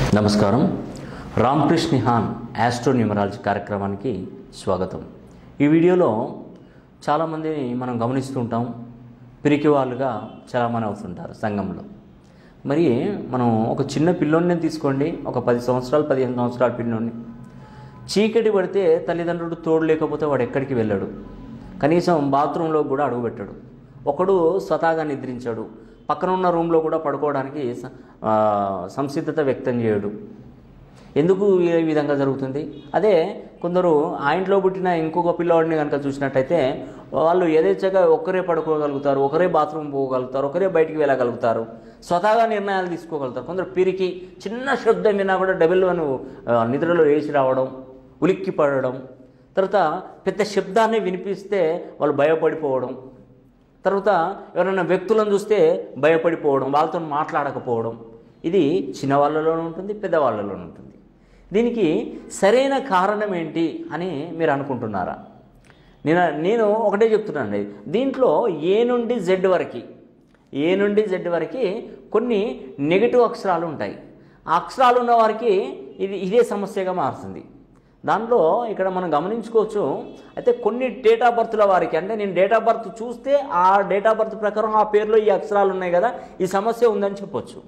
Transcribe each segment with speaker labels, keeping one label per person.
Speaker 1: నమస్కారం రామకృష్ణ హాన్ astro numerology కార్యక్రమానికి స్వాగతం ఈ వీడియోలో చాలామందిని మనం గమనిస్తూ ఉంటాం పిరికి వాళ్ళుగా చాలామంది అవుతుంటారు సంఘంలో మరి మనం ఒక చిన్న పిల్లోడిని తీసుకోండి ఒక పది సంవత్సరాలు పదిహేను సంవత్సరాల పిల్లోడిని చీకటి పడితే తల్లిదండ్రులు తోడు లేకపోతే వాడు ఎక్కడికి వెళ్ళాడు కనీసం బాత్రూంలో కూడా అడుగుపెట్టాడు ఒకడు స్వతహాగా నిద్రించాడు పక్కన ఉన్న రూమ్లో కూడా పడుకోవడానికి స- ఆ, సంసిద్ధత వ్యక్తం చేయడు ఎందుకు ఈ విధంగా జరుగుతుంది అదే కొందరు ఆ ఇంట్లో పుట్టిన ఇంకొక పిల్లవాడిని కనుక చూసినట్టయితే వాళ్ళు యథేచ్ఛగా ఒకరే పడుకోగలుగుతారు ఒకరే బాత్రూమ్ పోగలుగుతారు ఒకరే బయటికి వెళ్ళగలుగుతారు స్వతహాగా నిర్ణయాలు తీసుకోగలుగుతారు కొందరు పిరికి చిన్న శబ్దం విన్నా కూడా డబుల్ వన్ ఆ, నిద్రలో వేసి రావడం ఉలిక్కి పడడం తర్వాత పెద్ద శబ్దాన్ని వినిపిస్తే వాళ్ళు భయపడిపోవడం తర్వాత ఎవరైనా వ్యక్తులను చూస్తే భయపడిపోవడం వాళ్ళతో మాట్లాడకపోవడం ఇది చిన్నవాళ్ళలోనూ ఉంటుంది పెద్దవాళ్ళలోనూ ఉంటుంది దీనికి సరైన కారణం ఏంటి అని మీరు అనుకుంటున్నారా నేను నేను ఒకటే చెప్తున్నానండి దీంట్లో ఏ నుండి జెడ్ వరకు ఏ నుండి జెడ్ వరకు కొన్ని నెగిటివ్ అక్షరాలు ఉంటాయి ఆ అక్షరాలు ఉన్న వారికి ఇది ఇదే సమస్యగా మారుతుంది దాంట్లో ఇక్కడ మనం గమనించుకోవచ్చు అయితే కొన్ని డేట్ ఆఫ్ బర్త్ల వారికి అంటే నేను డేట్ ఆఫ్ బర్త్ చూస్తే ఆ డేట్ ఆఫ్ బర్త్ ప్రకారం ఆ పేరులో ఈ అక్షరాలు ఉన్నాయి కదా ఈ సమస్య ఉందని చెప్పొచ్చు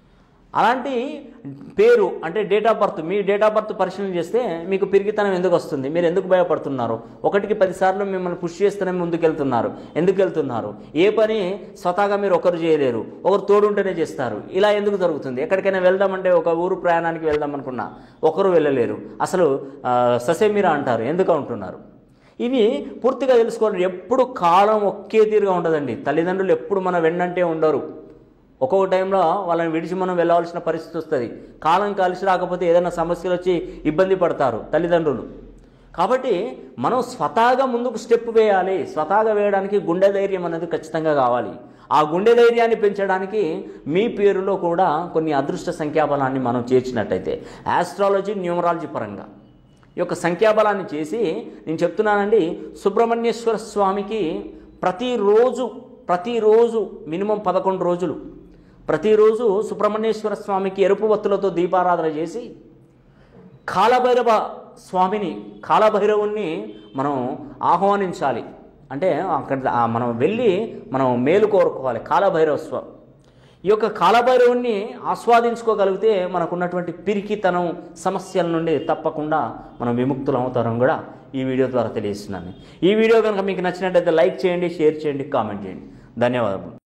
Speaker 1: అలాంటి పేరు అంటే డేట్ ఆఫ్ బర్త్ మీ డేట్ ఆఫ్ బర్త్ పరిశీలన చేస్తే మీకు పిరిగితనం ఎందుకు వస్తుంది మీరు ఎందుకు భయపడుతున్నారు ఒకటికి పదిసార్లు మిమ్మల్ని పుష్ చేస్తేనే ముందుకెళ్తున్నారు ఎందుకు వెళ్తున్నారు ఏ పని స్వతహాగా మీరు ఒకరు చేయలేరు ఒకరు తోడుంటేనే చేస్తారు ఇలా ఎందుకు జరుగుతుంది ఎక్కడికైనా వెళ్దామంటే ఒక ఊరు ప్రయాణానికి వెళ్దాం అనుకున్నా ఒకరు వెళ్ళలేరు అసలు ఆ, ససేమిరా అంటారు ఎందుకు అంటున్నారు ఇవి పూర్తిగా తెలుసుకోవాలి ఎప్పుడు కాలం ఒకే తీరుగా ఉండదండి తల్లిదండ్రులు ఎప్పుడు మన వెన్నంటే ఉండరు ఒక్కొక్క టైంలో వాళ్ళని విడిచి మనం వెళ్ళవలసిన పరిస్థితి వస్తుంది కాలం కలిసి రాకపోతే ఏదైనా సమస్యలు వచ్చి ఇబ్బంది పడతారు తల్లిదండ్రులు కాబట్టి మనం స్వతహాగా ముందుకు స్టెప్ వేయాలి స్వతహాగా వేయడానికి గుండె ధైర్యం అనేది ఖచ్చితంగా కావాలి ఆ గుండె ధైర్యాన్ని పెంచడానికి మీ పేరులో కూడా కొన్ని అదృష్ట సంఖ్యాబలాన్ని మనం చేర్చినట్టయితే ఆస్ట్రాలజీ న్యూమరాలజీ పరంగా ఈ యొక్క సంఖ్యాబలాన్ని చేసి నేను చెప్తున్నానండి సుబ్రహ్మణ్యేశ్వర స్వామికి ప్రతిరోజు ప్రతిరోజు మినిమం పదకొండు రోజులు ప్రతిరోజు సుబ్రహ్మణ్యేశ్వర స్వామికి ఎరుపు వత్తులతో దీపారాధన చేసి కాలభైరవ స్వామిని కాలభైరవుణ్ణి మనం ఆహ్వానించాలి అంటే అక్కడ ఆ మనం వెళ్ళి మనం మేలు కోరుకోవాలి కాలభైరవ స్వామి ఈ యొక్క కాలభైరవుణ్ణి ఆస్వాదించుకోగలిగితే మనకున్నటువంటి పిరికితనం సమస్యల నుండి తప్పకుండా మనం విముక్తులు అవుతారం కూడా ఈ వీడియో ద్వారా తెలియజేస్తున్నాను ఈ వీడియో కనుక మీకు నచ్చినట్లయితే లైక్ చేయండి షేర్ చేయండి కామెంట్ చేయండి ధన్యవాదాలు